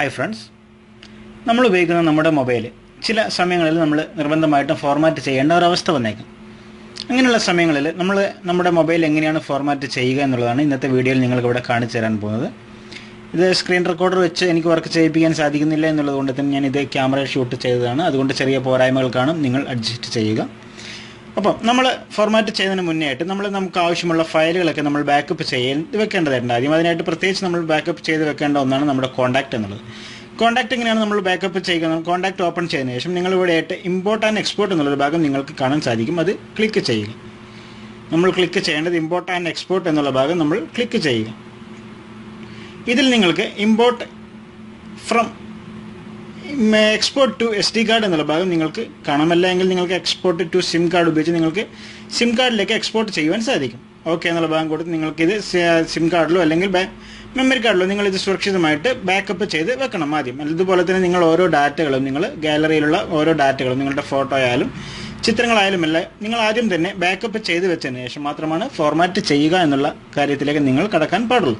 hi friends നമ്മൾ ഉപയോഗിക്കുന്ന നമ്മുടെ മൊബൈൽ ചില സമയങ്ങളിൽ നമ്മൾ നിർബന്ധമായിട്ടും ഫോർമാറ്റ് ചെയ്യേണ്ട ഒരവസ്ഥ വന്നേക്കും അങ്ങനെയുള്ള സമയങ്ങളിൽ നമ്മൾ നമ്മുടെ മൊബൈൽ എങ്ങനെയാണ് ഫോർമാറ്റ് ചെയ്യുക എന്നുള്ളതാണ് ഇന്നത്തെ വീഡിയോയിൽ നിങ്ങൾക്ക് ഇവിടെ കാണിച്ചു തരാൻ പോകുന്നത് ഇത് സ്ക്രീൻ റെക്കോർഡർ വെച്ച് എനിക്ക് വർക്ക് ചെയ്യിപ്പിക്കാൻ സാധിക്കുന്നില്ല എന്നുള്ളത് കൊണ്ട് തന്നെ ഞാൻ ഇത് ക്യാമറ ഷൂട്ട് ചെയ്തതാണ് അതുകൊണ്ട് ചെറിയ പോരായ്മകൾ കാണും നിങ്ങൾ അഡ്ജസ്റ്റ് ചെയ്യുക അപ്പം നമ്മൾ ഫോർമാറ്റ് ചെയ്യുന്നതിന് മുന്നേ ആയിട്ട് നമ്മൾ നമുക്ക് ആവശ്യമുള്ള ഫയലുകളൊക്കെ നമ്മൾ ബാക്കപ്പ് ചെയ്യാൻ വെക്കേണ്ടതായിട്ടുണ്ട് ആദ്യം അതിനായിട്ട് പ്രത്യേകിച്ച് നമ്മൾ ബാക്കപ്പ് ചെയ്ത് വെക്കേണ്ട ഒന്നാണ് നമ്മുടെ കോൺടാക്ട് എന്നുള്ളത് കോൺടാക്ട് എങ്ങനെയാണ് നമ്മൾ ബാക്കപ്പ് ചെയ്യുന്നത് കോൺടാക്ട് ഓപ്പൺ ചെയ്തതിന് ശേഷം നിങ്ങൾ ഇവിടെ ആയിട്ട് ഇമ്പോർട്ട് ആൻഡ് എക്സ്പോർട്ട് എന്നുള്ളൊരു ഭാഗം നിങ്ങൾക്ക് കാണാൻ സാധിക്കും അത് ക്ലിക്ക് ചെയ്യുക നമ്മൾ ക്ലിക്ക് ചെയ്യേണ്ടത് ഇമ്പോർട്ട് ആൻഡ് എക്സ്പോർട്ട് എന്നുള്ള ഭാഗം നമ്മൾ ക്ലിക്ക് ചെയ്യുക ഇതിൽ നിങ്ങൾക്ക് import from export to S D card എന്നുള്ള ഭാഗം നിങ്ങൾക്ക് കാണാമല്ല എങ്കിൽ നിങ്ങൾക്ക് എക്സ്പോർട്ട് ടു സിം കാർഡ് ഉപയോഗിച്ച് നിങ്ങൾക്ക് സിം കാർഡിലേക്ക് എക്സ്പോർട്ട് ചെയ്യുവാൻ സാധിക്കും ഓക്കെ എന്നുള്ള ഭാഗം കൊടുത്ത് നിങ്ങൾക്കിത് സിം കാർഡിലോ അല്ലെങ്കിൽ മെമ്മറി കാർഡിലോ നിങ്ങൾ ഇത് സുരക്ഷിതമായിട്ട് ബാക്കപ്പ് ചെയ്ത് വെക്കണം ആദ്യം അതുപോലെ തന്നെ നിങ്ങൾ ഓരോ ഡാറ്റകളും നിങ്ങൾ ഗാലറിയിലുള്ള ഓരോ ഡാറ്റകളും നിങ്ങളുടെ ഫോട്ടോ ആയാലും ചിത്രങ്ങളായാലും എല്ലാം നിങ്ങൾ ആദ്യം തന്നെ ബാക്കപ്പ് ചെയ്ത് വെച്ചതിന് ശേഷം മാത്രമാണ് ഫോർമാറ്റ് ചെയ്യുക എന്നുള്ള കാര്യത്തിലേക്ക് നിങ്ങൾ കടക്കാൻ പാടുള്ളൂ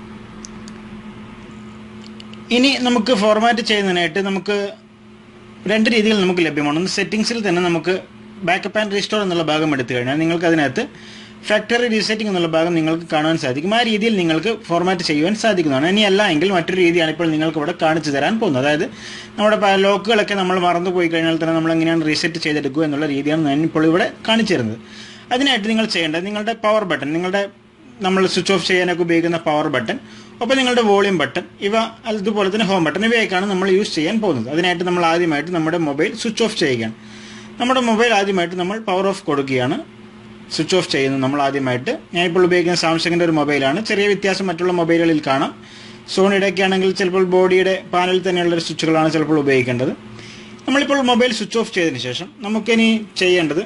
ഇനി നമുക്ക് ഫോർമാറ്റ് ചെയ്യുന്നതിനായിട്ട് നമുക്ക് രണ്ട് രീതികൾ നമുക്ക് ലഭ്യമാണ് ഒന്ന് സെറ്റിംഗ്സിൽ തന്നെ നമുക്ക് ബാക്കപ്പ് ആൻഡ് റീസ്റ്റോർ എന്നുള്ള ഭാഗം എടുത്തു കഴിഞ്ഞാൽ നിങ്ങൾക്ക് അതിനകത്ത് ഫാക്ടറി റീസെറ്റിംഗ് എന്നുള്ള ഭാഗം നിങ്ങൾക്ക് കാണുവാൻ സാധിക്കും ആ രീതിയിൽ നിങ്ങൾക്ക് ഫോർമാറ്റ് ചെയ്യുവാൻ സാധിക്കുന്നതാണ് ഇനി അല്ല എങ്കിൽ മറ്റൊരു രീതിയാണ് ഇപ്പോൾ നിങ്ങൾക്ക് ഇവിടെ കാണിച്ചു തരാൻ പോകുന്നത് അതായത് നമ്മുടെ ലോക്കുകളൊക്കെ നമ്മൾ മറന്നു പോയി കഴിഞ്ഞാൽ തന്നെ നമ്മൾ എങ്ങനെയാണ് റീസെറ്റ് ചെയ്തെടുക്കുക എന്നുള്ള രീതിയാണ് ഞാൻ ഇപ്പോൾ ഇവിടെ കാണിച്ചു തരുന്നത് അതിനായിട്ട് നിങ്ങൾ ചെയ്യേണ്ടത് നിങ്ങളുടെ പവർ ബട്ടൺ നിങ്ങളുടെ നമ്മൾ സ്വിച്ച് ഓഫ് ചെയ്യാനൊക്കെ ഉപയോഗിക്കുന്ന പവർ ബട്ടൺ ഒപ്പം നിങ്ങളുടെ വോളിയം ബട്ടൺ ഇവ അതുപോലെ തന്നെ ഹോം ബട്ടൺ ഇവയൊക്കെയാണ് നമ്മൾ യൂസ് ചെയ്യാൻ പോകുന്നത് അതിനായിട്ട് നമ്മൾ ആദ്യമായിട്ട് നമ്മുടെ മൊബൈൽ സ്വിച്ച് ഓഫ് ചെയ്യുകയാണ് നമ്മുടെ മൊബൈൽ ആദ്യമായിട്ട് നമ്മൾ പവർ ഓഫ് കൊടുക്കുകയാണ് സ്വിച്ച് ഓഫ് ചെയ്യുന്നത് നമ്മൾ ആദ്യമായിട്ട് ഞാനിപ്പോൾ ഉപയോഗിക്കുന്ന സാംസങ്ങിൻ്റെ ഒരു മൊബൈലാണ് ചെറിയ വ്യത്യാസം മറ്റുള്ള മൊബൈലുകളിൽ കാണാം സോണിയുടെ ഒക്കെ ആണെങ്കിൽ ചിലപ്പോൾ ബോഡിയുടെ പാനലിൽ തന്നെയുള്ള സ്വിച്ചുകളാണ് ചിലപ്പോൾ ഉപയോഗിക്കേണ്ടത് നമ്മളിപ്പോൾ മൊബൈൽ സ്വിച്ച് ഓഫ് ചെയ്തതിന് ശേഷം നമുക്കിനി ചെയ്യേണ്ടത്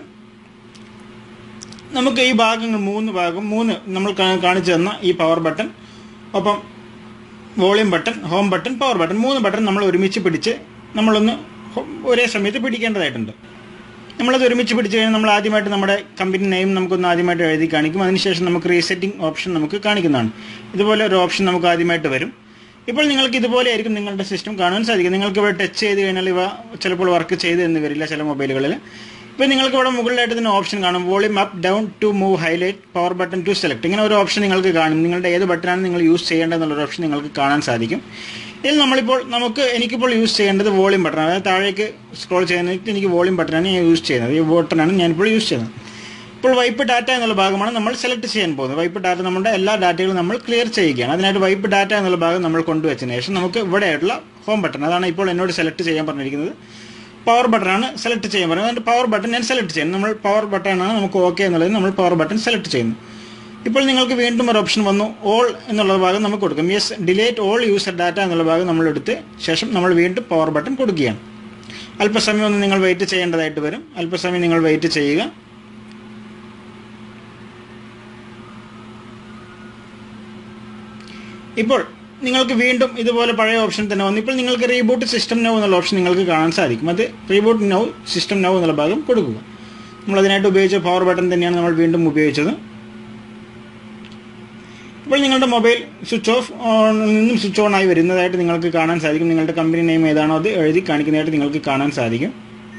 നമുക്ക് ഈ ഭാഗങ്ങൾ മൂന്ന് ഭാഗം മൂന്ന് നമ്മൾ കാണിച്ചു തന്ന ഈ പവർ ബട്ടൺ ഒപ്പം volume button home button power button മൂന്ന് ബട്ടൺ നമ്മൾ ഒരുമിച്ച് പിടിച്ച് നമ്മളൊന്ന് ഒരേ സമയത്ത് പിടിക്കേണ്ടതായിട്ടുണ്ട് നമ്മളത് ഒരുമിച്ച് പിടിച്ച് കഴിഞ്ഞാൽ നമ്മൾ ആദ്യമായിട്ട് നമ്മുടെ കമ്പനി നെയിം നമുക്കൊന്ന് ആദ്യമായിട്ട് എഴുതി കാണിക്കും അതിനുശേഷം നമുക്ക് റീസെറ്റിംഗ് ഓപ്ഷൻ നമുക്ക് കാണിക്കുന്നതാണ് ഇതുപോലെ ഒരു ഓപ്ഷൻ നമുക്ക് ആദ്യമായിട്ട് വരും ഇപ്പോൾ നിങ്ങൾക്ക് ഇതുപോലെ ആയിരിക്കും നിങ്ങളുടെ സിസ്റ്റം കാണാൻ സാധിക്കും നിങ്ങൾക്ക് ഇവിടെ ടച്ച് ചെയ്ത് കഴിഞ്ഞാൽ ഇവ ചിലപ്പോൾ വർക്ക് ചെയ്ത് എന്ന് വരില്ല ചില മൊബൈലുകളിൽ ഇപ്പോൾ നിങ്ങൾക്ക് ഇവിടെ മുകളിലായിട്ട് തന്നെ ഓപ്ഷൻ കാണും volume up down to move highlight power button to select ഇങ്ങനെ ഒരു ഓപ്ഷൻ നിങ്ങൾക്ക് കാണും നിങ്ങളുടെ ഏത് ബട്ടണാണ് നിങ്ങൾ യൂസ് ചെയ്യേണ്ടതെന്നുള്ള ഓപ്ഷൻ നിങ്ങൾക്ക് കാണാൻ സാധിക്കും ഇതിൽ നമ്മളിപ്പോൾ നമുക്ക് എനിക്കിപ്പോൾ യൂസ് ചെയ്യേണ്ടത് വോളിയം ബട്ടൺ അതായത് താഴേക്ക് സ്ക്രോൾ ചെയ്യുന്നതിന് എനിക്ക് വോളിയം ബട്ടണാണ് ഞാൻ യൂസ് ചെയ്യുന്നത് ഈ ബട്ടണാണ് ഞാനിപ്പോൾ യൂസ് ചെയ്യുന്നത് ഇപ്പോൾ വൈപ്പ് ഡാറ്റ എന്നുള്ള ഭാഗമാണ് നമ്മൾ സെലക്ട് ചെയ്യാൻ പോകുന്നത് വൈപ്പ് ഡാറ്റ നമ്മുടെ എല്ലാ ഡാറ്റകളും നമ്മൾ ക്ലിയർ ചെയ്യുകയാണ് അതിനായിട്ട് വൈപ്പ് ഡാറ്റ എന്നുള്ള ഭാഗം നമ്മൾ കൊണ്ടുവച്ചതിന് ശേഷം നമുക്ക് ഇവിടെയായിട്ടുള്ള ഹോം ബട്ടൺ അതാണ് ഇപ്പോൾ എന്നോട് സെലക്ട് ചെയ്യാൻ പറഞ്ഞിരിക്കുന്നത് പവർ ബട്ടണാണ് സെലക്ട് ചെയ്യാൻ പറയുന്നത് അതുകൊണ്ട് പവർ ബട്ടൺ ഞാൻ സെലക്ട് ചെയ്യുന്നു നമ്മൾ പവർ ബട്ടണാണ് നമുക്ക് ഓക്കെ എന്നുള്ളത് നമ്മൾ പവർ ബട്ടൺ സെലക്ട് ചെയ്യുന്നു ഇപ്പോൾ നിങ്ങൾക്ക് വീണ്ടും ഒരു ഓപ്ഷൻ വന്നു ഓൾ എന്നുള്ള ഭാഗം നമുക്ക് കൊടുക്കും yes delete all user data എന്നുള്ള ഭാഗം നമ്മൾ എടുത്ത് ശേഷം നമ്മൾ വീണ്ടും പവർ ബട്ടൺ കൊടുക്കുകയാണ് അല്പസമയം ഒന്ന് നിങ്ങൾ വെയിറ്റ് ചെയ്യേണ്ടതായിട്ട് വരും അല്പസമയം നിങ്ങൾ വെയിറ്റ് ചെയ്യുക ഇപ്പോൾ നിങ്ങൾക്ക് വീണ്ടും ഇതുപോലെ പഴയ ഓപ്ഷൻ തന്നെ വന്നു ഇപ്പോൾ നിങ്ങൾക്ക് റീബൂട്ട് സിസ്റ്റം നോ എന്നുള്ള ഓപ്ഷൻ നിങ്ങൾക്ക് കാണാൻ സാധിക്കും അത് റീബൂട്ട് നോ സിസ്റ്റം നോ എന്നുള്ള ഭാഗം കൊടുക്കുക നമ്മൾ അതിനായിട്ട് ഉപയോഗിച്ച പവർ ബട്ടൺ തന്നെയാണ് നമ്മൾ വീണ്ടും ഉപയോഗിച്ചത് ഇപ്പോൾ നിങ്ങളുടെ മൊബൈൽ സ്വിച്ച് ഓഫ് നിന്നും സ്വിച്ച് ഓൺ ആയി വരുന്നതായിട്ട് നിങ്ങൾക്ക് കാണാൻ സാധിക്കും നിങ്ങളുടെ കമ്പനി നെയിം ഏതാണോ അത് എഴുതി കാണിക്കുന്നതായിട്ട് നിങ്ങൾക്ക് കാണാൻ സാധിക്കും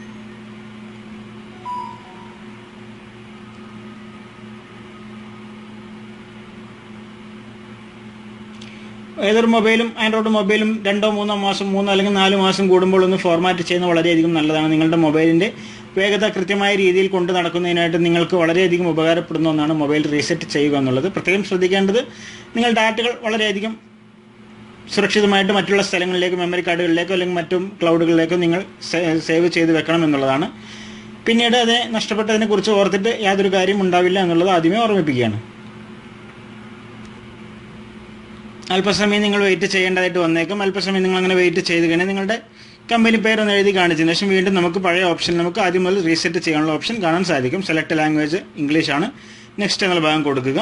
ഏതൊരു മൊബൈലും ആൻഡ്രോയിഡ് മൊബൈലും രണ്ടോ മൂന്നോ മാസം മൂന്നോ അല്ലെങ്കിൽ നാല് മാസം കൂടുമ്പോൾ ഒന്ന് ഫോർമാറ്റ് ചെയ്യുന്നത് വളരെയധികം നല്ലതാണ് നിങ്ങളുടെ മൊബൈലിൻ്റെ വേഗത കൃത്യമായ രീതിയിൽ കൊണ്ട് നടക്കുന്നതിനായിട്ട് നിങ്ങൾക്ക് വളരെയധികം ഉപകാരപ്പെടുന്ന ഒന്നാണ് മൊബൈൽ റീസെറ്റ് ചെയ്യുക എന്നുള്ളത് പ്രത്യേകം ശ്രദ്ധിക്കേണ്ടത് നിങ്ങൾ ഡാറ്റകൾ വളരെയധികം സുരക്ഷിതമായിട്ട് മറ്റുള്ള സ്ഥലങ്ങളിലേക്ക് മെമ്മറി കാർഡുകളിലേക്കോ അല്ലെങ്കിൽ മറ്റും ക്ലൗഡുകളിലേക്കോ നിങ്ങൾ സേവ് ചെയ്ത് വെക്കണം എന്നുള്ളതാണ് പിന്നീട് അത് നഷ്ടപ്പെട്ടതിനെ കുറിച്ച് ഓർത്തിട്ട് യാതൊരു കാര്യം ഉണ്ടാവില്ല എന്നുള്ളത് ആദ്യമേ ഓർമ്മിപ്പിക്കുകയാണ് അല്പസമയം നിങ്ങൾ വെയിറ്റ് ചെയ്യേണ്ടതായിട്ട് വന്നേക്കും അല്പസമയം നിങ്ങൾ അങ്ങനെ വെയിറ്റ് ചെയ്ത് കഴിഞ്ഞാൽ നിങ്ങളുടെ കമ്പനി പേരൊന്ന് എഴുതി കാണിച്ചതിന് ശേഷം വീണ്ടും നമുക്ക് പഴയ ഓപ്ഷൻ നമുക്ക് ആദ്യം മുതൽ റീസെറ്റ് ചെയ്യാനുള്ള ഓപ്ഷൻ കാണാൻ സാധിക്കും സെലക്ട് ലാംഗ്വേജ് ഇംഗ്ലീഷ് ആണ് നെക്സ്റ്റ് എന്നുള്ള ഭാഗം കൊടുക്കുക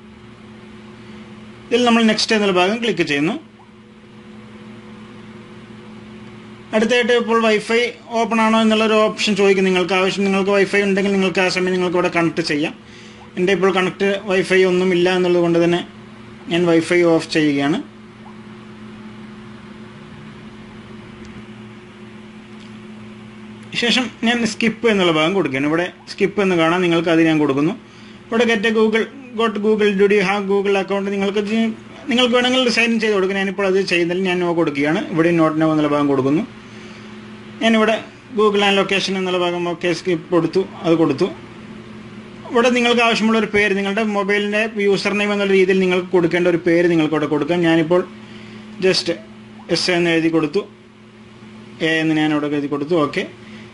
ഇതിൽ നമ്മൾ നെക്സ്റ്റ് എന്നുള്ള ഭാഗം ക്ലിക്ക് ചെയ്യുന്നു അടുത്തായിട്ട് ഇപ്പോൾ വൈഫൈ ഓപ്പൺ ആണോ എന്നുള്ളൊരു ഓപ്ഷൻ ചോദിക്കും നിങ്ങൾക്ക് ആവശ്യം നിങ്ങൾക്ക് വൈഫൈ ഉണ്ടെങ്കിൽ നിങ്ങൾക്ക് ആ സമയം നിങ്ങൾക്ക് ഇവിടെ കണക്ട് ചെയ്യാം എൻ്റെ ഇപ്പോൾ കണക്ട് വൈഫൈ ഒന്നും ഇല്ല എന്നുള്ളത് കൊണ്ട് തന്നെ ഞാൻ വൈഫൈ ഓഫ് ചെയ്യുകയാണ് ശേഷം ഞാൻ സ്കിപ്പ് എന്നുള്ള ഭാഗം കൊടുക്കുകയാണ് ഇവിടെ സ്കിപ്പ് എന്ന് കാണാൻ നിങ്ങൾക്ക് അത് ഞാൻ കൊടുക്കുന്നു ഇവിടെ get Google got Google do D have Google account നിങ്ങൾക്ക് ഇത് നിങ്ങൾക്ക് വേണമെങ്കിൽ സൈൻ ചെയ്ത് കൊടുക്കുക ഞാനിപ്പോൾ അത് ചെയ്യുന്നതിൽ ഞാൻ നോ കൊടുക്കുകയാണ് ഇവിടെ നോട്ട് നോ എന്നുള്ള ഭാഗം കൊടുക്കുന്നു ഞാനിവിടെ ഗൂഗിൾ ആൻഡ് ലൊക്കേഷൻ എന്നുള്ള ഭാഗം ഓക്കെ സ്കിപ്പ് കൊടുത്തു അത് കൊടുത്തു ഇവിടെ നിങ്ങൾക്ക് ആവശ്യമുള്ള ഒരു പേര് നിങ്ങളുടെ മൊബൈലിൻ്റെ യൂസർ നെയിം എന്നുള്ള രീതിയിൽ നിങ്ങൾക്ക് കൊടുക്കേണ്ട ഒരു പേര് നിങ്ങൾക്ക് ഇവിടെ കൊടുക്കാം ഞാനിപ്പോൾ ജസ്റ്റ് എസ് എന്ന് എഴുതി കൊടുത്തു എ എന്ന് ഞാൻ ഇവിടെ എഴുതി കൊടുത്തു ഓക്കെ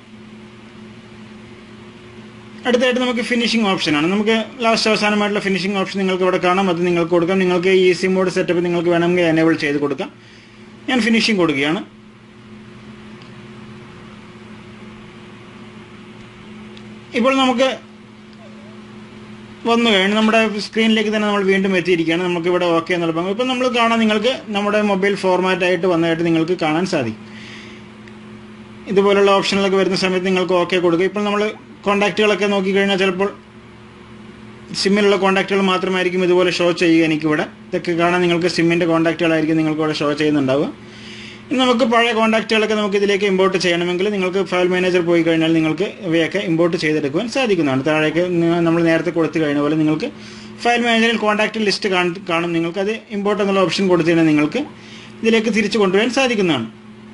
അടുത്തായിട്ട് നമുക്ക് ഫിനിഷിംഗ് ഓപ്ഷനാണ് നമുക്ക് ലാസ്റ്റ് അവസാനമായിട്ടുള്ള ഫിനിഷിംഗ് ഓപ്ഷൻ നിങ്ങൾക്ക് ഇവിടെ കാണാം അത് നിങ്ങൾക്ക് കൊടുക്കാം നിങ്ങൾക്ക് ഈസി മോഡ് സെറ്റപ്പ് നിങ്ങൾക്ക് വേണമെങ്കിൽ എനേബിൾ ചെയ്ത് കൊടുക്കാം ഞാൻ ഫിനിഷിംഗ് കൊടുക്കുകയാണ് ഇപ്പോൾ നമുക്ക് വന്നു കഴിഞ്ഞു നമ്മുടെ സ്ക്രീനിലേക്ക് തന്നെ നമ്മൾ വീണ്ടും എത്തിയിരിക്കുകയാണ് നമുക്ക് ഇവിടെ ഓക്കെ എന്നുള്ള ഭാഗം ഇപ്പം നമ്മൾ കാണാൻ നിങ്ങൾക്ക് നമ്മുടെ മൊബൈൽ ഫോർമാറ്റ് ആയിട്ട് വന്നതായിട്ട് നിങ്ങൾക്ക് കാണാൻ സാധിക്കും ഇതുപോലുള്ള ഓപ്ഷനുകളൊക്കെ വരുന്ന സമയത്ത് നിങ്ങൾക്ക് ഓക്കെ കൊടുക്കുക ഇപ്പോൾ നമ്മൾ കോൺടാക്റ്റുകളൊക്കെ നോക്കിക്കഴിഞ്ഞാൽ ചിലപ്പോൾ സിമ്മിലുള്ള കോൺടാക്റ്റുകൾ മാത്രമായിരിക്കും ഇതുപോലെ ഷോ ചെയ്യുക എനിക്കിവിടെ ഇതൊക്കെ കാണാൻ നിങ്ങൾക്ക് സിമ്മിൻ്റെ കോൺടാക്റ്റുകളായിരിക്കും നിങ്ങൾക്ക് ഇവിടെ ഷോ ചെയ്യുന്നുണ്ടാവുക ഇനി നമുക്ക് പഴയ കോൺടാക്റ്റുകളൊക്കെ നമുക്ക് ഇതിലേക്ക് ഇമ്പോർട്ട് ചെയ്യണമെങ്കിൽ നിങ്ങൾക്ക് ഫയൽ മാനേജർ പോയി കഴിഞ്ഞാൽ നിങ്ങൾക്ക് ഇവയൊക്കെ ഇമ്പോർട്ട് ചെയ്തെടുക്കുവാൻ സാധിക്കുന്നതാണ് താഴേക്ക് ന- നമ്മൾ നേരത്തെ കൊടുത്തു കഴിഞ്ഞ പോലെ നിങ്ങൾക്ക് ഫയൽ മാനേജറിൽ കോൺടാക്റ്റ് ലിസ്റ്റ് കാണും നിങ്ങൾക്ക് അത് ഇമ്പോർട്ട് എന്നുള്ള ഓപ്ഷൻ കൊടുത്തു കഴിഞ്ഞാൽ നിങ്ങൾക്ക് ഇതിലേക്ക് തിരിച്ചു കൊണ്ടുവരാൻ സാധിക്കുന്നതാണ്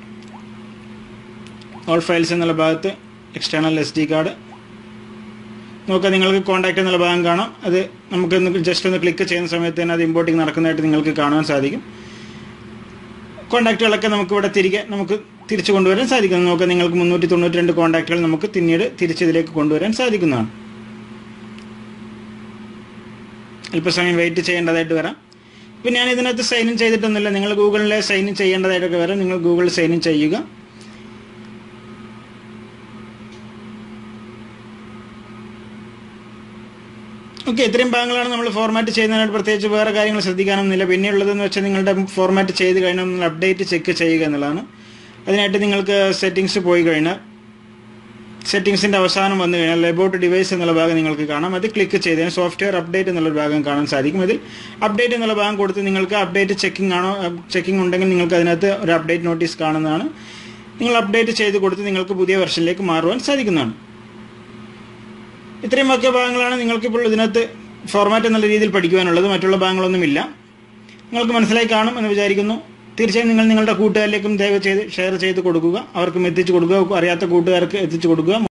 ഓൾ ഫയൽസ് എന്നുള്ള ഭാഗത്ത് എക്സ്റ്റേണൽ എസ് ഡി കാർഡ് നോക്കുക നിങ്ങൾക്ക് കോൺടാക്ട് എന്നുള്ള ഭാഗം കാണാം അത് നമുക്ക് ജസ്റ്റ് ഒന്ന് ക്ലിക്ക് ചെയ്യുന്ന സമയത്ത് തന്നെ അത് ഇമ്പോർട്ടിങ് നടക്കുന്നതായിട്ട് നിങ്ങൾക്ക് കാണാൻ സാധിക്കും കോൺടാക്റ്റുകളൊക്കെ നമുക്ക് ഇവിടെ തിരികെ നമുക്ക് തിരിച്ചു കൊണ്ടുവരാൻ സാധിക്കുന്നു നോക്കുക നിങ്ങൾക്ക് മുന്നൂറ്റി തൊണ്ണൂറ്റി രണ്ട് കോൺടാക്റ്റുകൾ നമുക്ക് പിന്നീട് തിരിച്ച് ഇതിലേക്ക് കൊണ്ടുവരാൻ സാധിക്കുന്നതാണ് അല്പസമയം വെയിറ്റ് ചെയ്യേണ്ടതായിട്ട് വരാം ഇപ്പം ഞാൻ ഇതിനകത്ത് സൈൻ ഇൻ ചെയ്തിട്ടൊന്നുമില്ല നിങ്ങൾ ഗൂഗിളിലെ സൈൻ ഇൻ ചെയ്യേണ്ടതായിട്ടൊക്കെ വരാം നിങ്ങൾ ഗൂഗിളിൽ സൈൻ ഇൻ ചെയ്യുക ഓക്കെ ഇത്രയും ഭാഗങ്ങളാണ് നമ്മൾ ഫോർമാറ്റ് ചെയ്യുന്നതിനായിട്ട് പ്രത്യേകിച്ച് വേറെ കാര്യങ്ങൾ ശ്രദ്ധിക്കാനൊന്നുമില്ല പിന്നെയുള്ളതെന്ന് വെച്ചാൽ നിങ്ങളുടെ ഫോർമാറ്റ് ചെയ്ത് കഴിഞ്ഞാൽ നിങ്ങൾ അപ്ഡേറ്റ് ചെക്ക് ചെയ്യുക എന്നുള്ളതാണ് അതിനായിട്ട് നിങ്ങൾക്ക് സെറ്റിങ്സ് പോയി കഴിഞ്ഞാൽ സെറ്റിങ്സിൻ്റെ അവസാനം വന്നു കഴിഞ്ഞാൽ ലബോട്ട് ഡിവൈസ് എന്നുള്ള ഭാഗം നിങ്ങൾക്ക് കാണാം അത് ക്ലിക്ക് ചെയ്തതിന് സോഫ്റ്റ്വെയർ അപ്ഡേറ്റ് എന്നുള്ള ഭാഗം കാണാൻ സാധിക്കും ഇതിൽ അപ്ഡേറ്റ് എന്നുള്ള ഭാഗം കൊടുത്ത് നിങ്ങൾക്ക് അപ്ഡേറ്റ് ചെക്കിംഗ് ആണോ ചെക്കിംഗ് ഉണ്ടെങ്കിൽ നിങ്ങൾക്ക് അതിനകത്ത് ഒരു അപ്ഡേറ്റ് നോട്ടീസ് കാണുന്നതാണ് നിങ്ങൾ അപ്ഡേറ്റ് ചെയ്ത് കൊടുത്ത് നിങ്ങൾക്ക് പുതിയ വെർഷനിലേക്ക് മാറുവാൻ സാധിക്കുന്നതാണ് ഇത്രയും ഒക്കെ ഭാഗങ്ങളാണ് നിങ്ങൾക്കിപ്പോൾ ഇതിനകത്ത് ഫോർമാറ്റ് എന്നുള്ള രീതിയിൽ പഠിക്കുവാനുള്ളത് മറ്റുള്ള ഭാഗങ്ങളൊന്നുമില്ല നിങ്ങൾക്ക് മനസ്സിലായി കാണും എന്ന് വിചാരിക്കുന്നു തീർച്ചയായും നിങ്ങൾ നിങ്ങളുടെ കൂട്ടുകാരിലേക്കും ദയവ് ചെയ്ത് ഷെയർ ചെയ്ത് കൊടുക്കുക അവർക്കും എത്തിച്ചു കൊടുക്കുക അറിയാത്ത കൂട്ടുകാർക്ക് എത്തിച്ചു കൊടുക്കുക